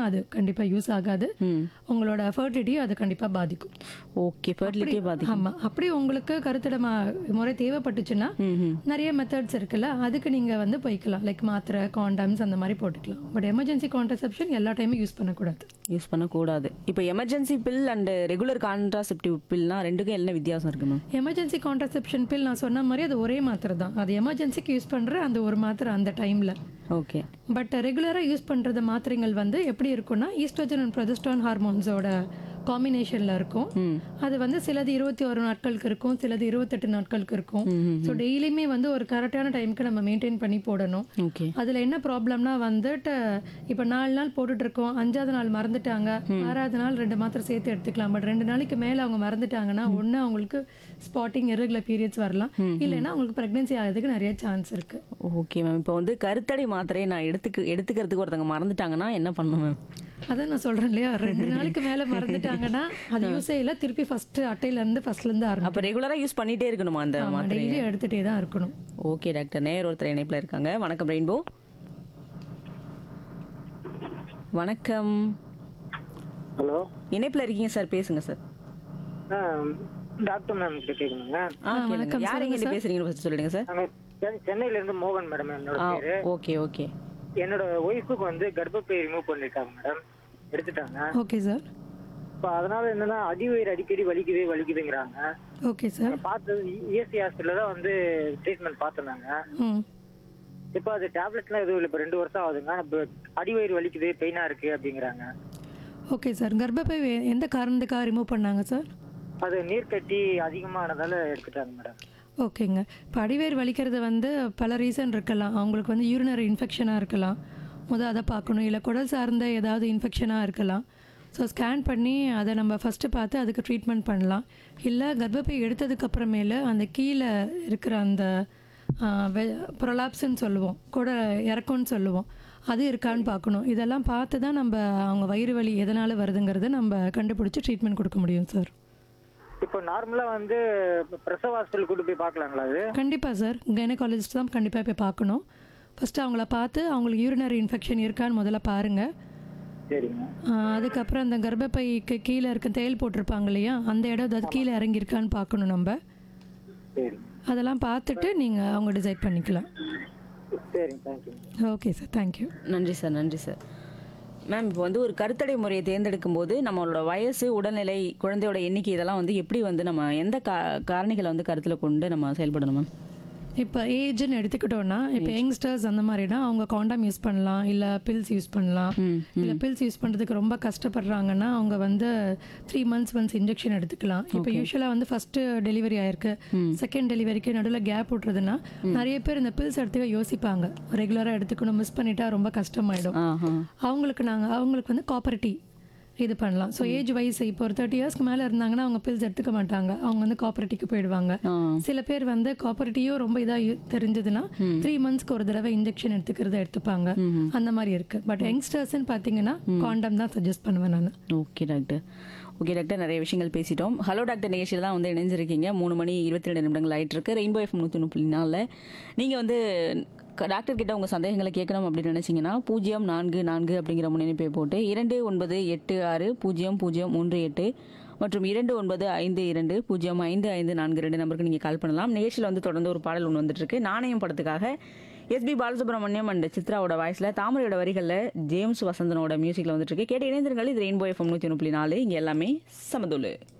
அது கண்டிப்பாக யூஸ் ஆகாது ம் உங்களோட ஃபர்டிலிட்டியும் அது கண்டிப்பாக பாதிக்கும் ஓகே ஃபர்டிலிட்டி பாதி ஆமா அப்படி உங்களுக்கு கருத்தடை மா- முறை தேவைப்பட்டுச்சுன்னா ம் ம் நிறைய மெத்தட்ஸ் இருக்குல்ல அதுக்கு நீங்க வந்து போய்க்கலாம் லைக் மாத்திரை காண்டம்ஸ் அந்த மாதிரி போட்டுக்கலாம் பட் எமர்ஜென்சி கான்ட்ரசெப்ஷன் எல்லா டைமும் யூஸ் பண்ணக்கூடாது யூஸ் பண்ணக்கூடாது இப்போ emergency pill and regular contraceptive பில்னா ரெண்டுக்கும் என்ன வித்தியாசம் இருக்கு மேம் எமர்ஜென்சி கான்ட்ரசெப்ஷன் பில் நான் சொன்ன மாதிரி அது ஒரே மாத்திரை தான் அது எமர்ஜென்சிக்கு யூஸ் பண்ற அந்த ஒரு மாத்திரை அந்த டைம்ல ஓகே பட் ரெகுலராக யூஸ் பண்ணுறது மாத்திரைகள் வந்து எப்படி இருக்கும்னா ஈஸ்ட்ரோஜன் அண்ட் ப்ரொஜெஸ்ட்ரான் ஹார்மோன்ஸோட காம்பினேஷனில் இருக்கும் ம் அது வந்து சிலது இருபத்தி ஒரு நாட்களுக்கு இருக்கும் சிலது இருபத்தெட்டு நாட்களுக்கு இருக்கும் ம் ஸோ டெய்லியுமே வந்து ஒரு கரெக்டான டைமுக்கு நம்ம மெயின்டைன் பண்ணி போடணும் ஓகே அதில் என்ன ப்ராப்ளம்னா வந்துட்டு இப்போ நாலு நாள் போட்டுட்டு இருக்கோம் அஞ்சாவது நாள் மறந்துட்டாங்க ஆறாவது நாள் ரெண்டு மாத்திரை சேர்த்து எடுத்துக்கலாம் பட் ரெண்டு நாளைக்கு மேலே அவங்க மறந்துட்டாங்கன்னா ஒன்று அவங்களுக்கு ஸ்பாட்டிங் irregular பீரியட்ஸ் வரலாம் இல்லைன்னா அவங்களுக்கு ப்ரெக்னென்சி ஆகிறதுக்கு நிறைய சான்ஸ் இருக்கு ஓகே மேம் இப்போ வந்து கருத்தடை மாத்திரையை நான் எடுத்துக்க எடுத்துக்கிறதுக்கு ஒருத்தங்க மறந்துட்டாங்கன்னா என்ன பண்ணணும் மேம் அதான் நான் சொல்றேன் இல்லையா ரெண்டு நாளைக்கு மேல மறந்துட்டாங்கன்னா அது யூஸே இல்ல திருப்பி ஃபர்ஸ்ட் அட்டையில இருந்து ஃபர்ஸ்ட்ல இருந்து ஆரம்பிக்கும் அப்போ ரெகுலராக யூஸ் பண்ணிட்டே இருக்கணுமா அந்த மாத்திரை டெய்லி எடுத்துட்டே தான் இருக்கணும் ஓகே டாக்டர் நேர் ஒருத்தர் இணைப்பில் இருக்காங்க வணக்கம் ரெயின்போ வணக்கம் ஹலோ இணைப்பில் இருக்கீங்க சார் பேசுங்க சார் ஆ டாக்டர் மேம் கிட்ட கேட்கணுங்க ஆ கேளுங்க யார் எங்கிட்ட பேசுறீங்கன்னு ஃபர்ஸ்ட் சொல்லிடுங்க சார் நாங்கள் சென்- சென்னையில இருந்து மோகன் மேடம் என்னோட ஆ பேரு ஓகே ஓகே என்னோட ஒய்ஃபுக்கு வந்து கர்ப்பப்பை ரிமூவ் பண்ணிருக்காங்க மேடம் எடுத்துட்டாங்க ஓகே சார் இப்போ அதனால என்னன்னா அடிவயிறு அடிக்கடி வலிக்குது வலிக்குதுங்கிறாங்க ஓகே சார் பார்த்தது இஎஸ்சி ஹாஸ்பிட்டலில் தான் வந்து ட்ரீட்மெண்ட் பார்த்துனாங்க ம் இப்போ அது டேப்லெட்ஸ்லாம் எதுவும் இல்லை இப்போ ரெண்டு வருஷம் ஆகுதுங்க இப்போ அடிவயிறு வலிக்குது பெயினாக இருக்கு அப்படிங்கிறாங்க ஓகே சார் கர்ப்பப்பை வே- எந்த காரணத்துக்காக ரிமூவ் பண்ணாங்க சார் அது நீர் கட்டி அதிகமானதால எடுத்துட்டாங்க மேடம் ஓகேங்க இப்போ அடிவேர் வலிக்கிறது வந்து பல ரீசன் இருக்கலாம் அவங்களுக்கு வந்து யூரினரி இன்ஃபெக்ஷனாக இருக்கலாம் முதல் அதை பார்க்கணும் இல்லை குடல் சார்ந்த ஏதாவது இன்ஃபெக்ஷனாக இருக்கலாம் ஸோ ஸ்கேன் பண்ணி அதை நம்ம ஃபஸ்ட்டு பார்த்து அதுக்கு ட்ரீட்மெண்ட் பண்ணலாம் இல்லை கர்ப்பப்பை எடுத்ததுக்கு அப்புறமேல அந்த கீழே இருக்கிற அந்த ப்ரொலாப்ஸ்ன்னு சொல்லுவோம் கூட இறக்கம்னு சொல்லுவோம் அது இருக்கான்னு பார்க்கணும் இதெல்லாம் பார்த்து தான் நம்ம அவங்க வயிறு வலி எதனால் வருதுங்கிறத நம்ம கண்டுபிடிச்சி ட்ரீட்மெண்ட் கொடுக்க முடியும் சார் இப்போ நார்மலாக வந்து பிரசவ ஹாஸ்பிட்டல் கூட்டு போய் பார்க்கலாங்களா அது கண்டிப்பாக சார் கைனகாலஜிஸ்ட் தான் கண்டிப்பாக போய் பார்க்கணும் ஃபஸ்ட்டு அவங்கள பார்த்து அவங்களுக்கு யூரினரி இன்ஃபெக்ஷன் இருக்கான்னு முதல்ல பாருங்கள் சரிங்க அதுக்கப்புறம் அந்த கர்ப்பப்பைக்கு கீழே இருக்க தேல் போட்டிருப்பாங்க இல்லையா அந்த இடம் அது கீழே இறங்கியிருக்கான்னு பார்க்கணும் நம்ம சரிங்க அதெல்லாம் பார்த்துட்டு நீங்கள் அவங்க டிசைட் பண்ணிக்கலாம் சரிங்க தேங்க்யூ ஓகே சார் தேங்க்யூ நன்றி சார் நன்றி சார் மேம் இப்போ வந்து ஒரு கருத்தடை முறையை தேர்ந்தெடுக்கும் போது நம்மளோட வயசு உடல்நிலை குழந்தையோட எண்ணிக்கை இதெல்லாம் வந்து எப்படி வந்து நம்ம எந்த கா காரணிகளை வந்து கருத்தில் கொண்டு நம்ம செயல்படணும் மேம் இப்போ ஏஜ்னு எடுத்துக்கிட்டோன்னா இப்போ யங்ஸ்டர்ஸ் அந்த மாதிரினா அவங்க காண்டாம் யூஸ் பண்ணலாம் இல்லை பில்ஸ் யூஸ் பண்ணலாம் ம் இல்லை பில்ஸ் யூஸ் பண்ணுறதுக்கு ரொம்ப கஷ்டப்படுறாங்கன்னா அவங்க வந்து த்ரீ மந்த்ஸ் ஒன்ஸ் இன்ஜெக்ஷன் எடுத்துக்கலாம் இப்போ யூஸ்வலாக வந்து ஃபஸ்ட்டு டெலிவரி ஆயிருக்கு செகண்ட் டெலிவரிக்கு நடுவில் கேப் விட்றதுன்னா நிறைய பேர் இந்த பில்ஸ் எடுத்துக்க யோசிப்பாங்க ரெகுலராக எடுத்துக்கணும் மிஸ் பண்ணிட்டா ரொம்ப கஷ்டமாயிடும் ஆஹா அவங்களுக்கு நாங்கள் அவங்களுக்கு வந்து காப்பரேட்டிவ் இது பண்ணலாம் ஸோ ஏஜ் வைஸ் இப்போ ஒரு தேர்ட்டி இயர்ஸ்க்கு மேலே இருந்தாங்கன்னா அவங்க பில்ஸ் எடுத்துக்க மாட்டாங்க அவங்க வந்து காப்பரேட்டிவ்க்கு போயிடுவாங்க ஆ சில பேர் வந்து காப்பரேட்டிவோ ரொம்ப இதாக தெரிஞ்சதுன்னா த்ரீ மந்த்ஸ்க்கு ஒரு தடவை இன்ஜெக்ஷன் எடுத்துக்கிறத எடுத்துப்பாங்க அந்த மாதிரி இருக்கு பட் யங்ஸ்டர்ஸ்ன்னு பார்த்தீங்கன்னா காண்டம் தான் சஜஸ்ட் பண்ணுவேன் நான் ஓகே டாக்டர் ஓகே டாக்டர் நிறைய விஷயங்கள் பேசிட்டோம் ஹலோ டாக்டர் நிகழ்ச்சியில் தான் வந்து இணைஞ்சிருக்கீங்க மூணு மணி இருபத்தி ரெண்டு நிமிடங்கள் ஆயிட்டு இருக்கு ரெயின்போ எஃப் நூற்றி முப்பது நாளில் நீங்கள் வந்து க- டாக்டர் கிட்ட உங்கள் சந்தேகங்களை கேட்கணும் அப்படின்னு நினச்சிங்கன்னா பூஜ்ஜியம் நான்கு நான்கு அப்படிங்கிற முன்னணிப்பை போட்டு இரண்டு ஒன்பது எட்டு ஆறு பூஜ்ஜியம் பூஜ்ஜியம் மூன்று எட்டு மற்றும் இரண்டு ஒன்பது ஐந்து இரண்டு பூஜ்ஜியம் ஐந்து ஐந்து நான்கு ரெண்டு நம்பருக்கு நீங்கள் கால் பண்ணலாம் நிகழ்ச்சியில் வந்து தொடர்ந்து ஒரு பாடல் ஒன்று வந்துட்டு இருக்கு நாணயம் படத்துக்காக எஸ்பி பாலசுப்ரமணியம் அண்ட் சித்ராவோட வாய்ஸில் தாமரையோட வரிகளில் ஜேம்ஸ் வசந்தனோட மியூசிக்கில் வந்துட்டு இருக்கு கேட்டு இணைந்திருங்கள் இது ரெயின்போ எஃப்எம் நூற்றி நாலு இங்கே எல்லாமே சமதுள்ளு